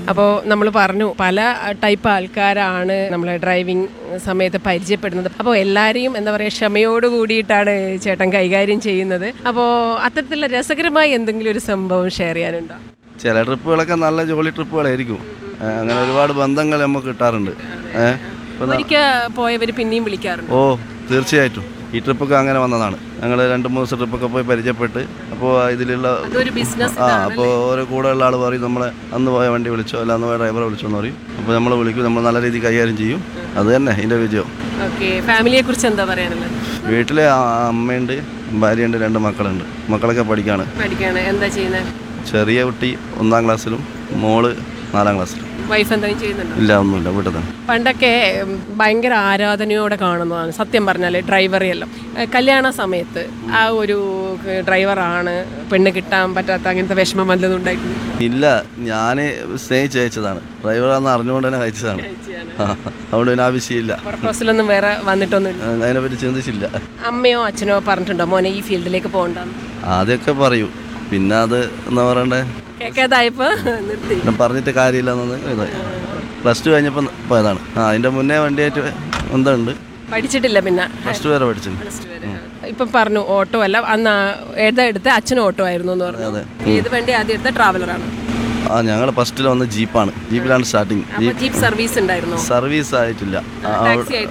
അപ്പോൾ നമ്മൾ പറഞ്ഞു പല ടൈപ്പ് ആൾക്കാരാണ് നമ്മളെ ഡ്രൈവിംഗ് സമയത്ത് പരിചയപ്പെടുന്നത് അപ്പോൾ എല്ലാവരെയും എന്താ പറയുക ക്ഷമയോട് കൂടിയിട്ടാണ് ചേട്ടൻ കൈകാര്യം ചെയ്യുന്നത് അപ്പോൾ അത്തരത്തിലുള്ള രസകരമായ എന്തെങ്കിലും ഒരു സംഭവം ഷെയർ ചെയ്യാനുണ്ടോ ചില ട്രിപ്പുകളൊക്കെ നല്ല ജോളി ട്രിപ്പുകളായിരിക്കും ഏ, അങ്ങനെ ഒരുപാട് ബന്ധങ്ങൾ നമുക്ക് കിട്ടാറുണ്ട് ഏഹ് ഇപ്പം ഒരിക്കൽ പോയവർ പിന്നെയും വിളിക്കാറുണ്ട് ഓ തീർച്ചയായിട്ടും ഈ ട്രിപ്പൊക്കെ അങ്ങനെ വന്നതാണ് ഞങ്ങൾ രണ്ട് മൂന്ന് ദിവസം ട്രിപ്പൊക്കെ പോയി പരിചയപ്പെട്ട് അപ്പോൾ ഇതിലുള്ള അതൊരു ബിസിനസ് ആ അപ്പോൾ ഓരോ കൂടെയുള്ള ആൾ പറയും നമ്മളെ അന്ന് പോയ വണ്ടി വിളിച്ചോ അല്ല അന്ന് പോയ ഡ്രൈവറെ വിളിച്ചോ എന്ന് പറയും അപ്പോൾ നമ്മൾ വിളിക്കും നമ്മൾ നല്ല രീതിയിൽ കൈകാര്യം ചെയ്യും അത് തന്നെ ഇതിൻ്റെ വിജയം ഓക്കെ ഫാമിലിയെ കുറിച്ച് എന്താ പറയാനുള്ളത് വീട്ടിൽ അമ്മയുണ്ട് ഭാര്യയുണ്ട് രണ്ട് മക്കളുണ്ട് മക്കളൊക്കെ പഠിക്കാണ് പഠിക്കാണ് എന്താ ചെയ്യുന്നത് ചെറിയ കുട്ടി ഒന്നാം ക്ലാസ്സിലും മോള് നാലാം ക്ലാസ്സിലും വൈഫ് എന്തെങ്കിലും ചെയ്യുന്നുണ്ടോ ഇല്ല ഒന്നുമില്ല വീട്ടിൽ തന്നെ പണ്ടൊക്കെ ഉം, ഭയങ്കര ആരാധനയോടെ കാണുന്നതാണ് സത്യം പറഞ്ഞാൽ ഡ്രൈവറെല്ലാം ഏഹ് കല്യാണ സമയത്ത് ആ ഒരു ഏഹ് ഡ്രൈവറാണ് പെണ്ണ് കിട്ടാൻ പറ്റാത്ത അങ്ങനത്തെ വിഷമം വല്ലതും ഉണ്ടായിട്ടുണ്ട് ഇല്ല ഞാൻ സ്നേഹിച്ച് അയച്ചതാണ് ഡ്രൈവറാന്ന് അറിഞ്ഞുകൊണ്ട് തന്നെ അയച്ചതാണ് ആ, അതുകൊണ്ട് പിന്നെ ആവശ്യമില്ല പ്രപ്പോസലൊന്നും വേറെ വന്നിട്ടൊന്നുമില്ല അതിനെപ്പറ്റി ചിന്തിച്ചില്ല അമ്മയോ അച്ഛനോ പറഞ്ഞിട്ടുണ്ടോ മോനെ ഈ ഫീൽഡിലേക്ക് പോകണ്ടെന്ന് ആദ്യമൊക്കെ പറയൂ പിന്നെ അത് എന്താ പറയണ്ടേ കേൾക്കാതായപ്പോൾ നിർത്തി പിന്നെ പറഞ്ഞിട്ട് കാര്യമില്ല എന്നത് ഇതായി പ്ലസ് ടു കഴിഞ്ഞപ്പോൾ പോയതാണ് ആ അതിൻ്റെ മുന്നേ വണ്ടിയായിട്ട് എന്തുണ്ട് പഠിച്ചിട്ടില്ല പിന്നെ പ്ലസ് ടു വരെ പഠിച്ചു ഇപ്പം പറഞ്ഞു ഓട്ടോ അല്ല അന്ന് ആ- ഏതാ എടുത്ത അച്ഛൻ ഓട്ടോ ആയിരുന്നു എന്ന് പറഞ്ഞു ഏത് വണ്ടി ആദ്യം എടുത്ത ട്രാവലറാണ് ആ ഞങ്ങൾ ഫസ്റ്റിൽ വന്ന് ജീപ്പാണ് ജീപ്പിലാണ് സ്റ്റാർട്ടിങ് അപ്പോൾ ജീപ്പ് സർവീസ് ഉണ്ടായിരുന്നു സർവീസ് ആയിട്ടില്ല ആ, ടാക്സി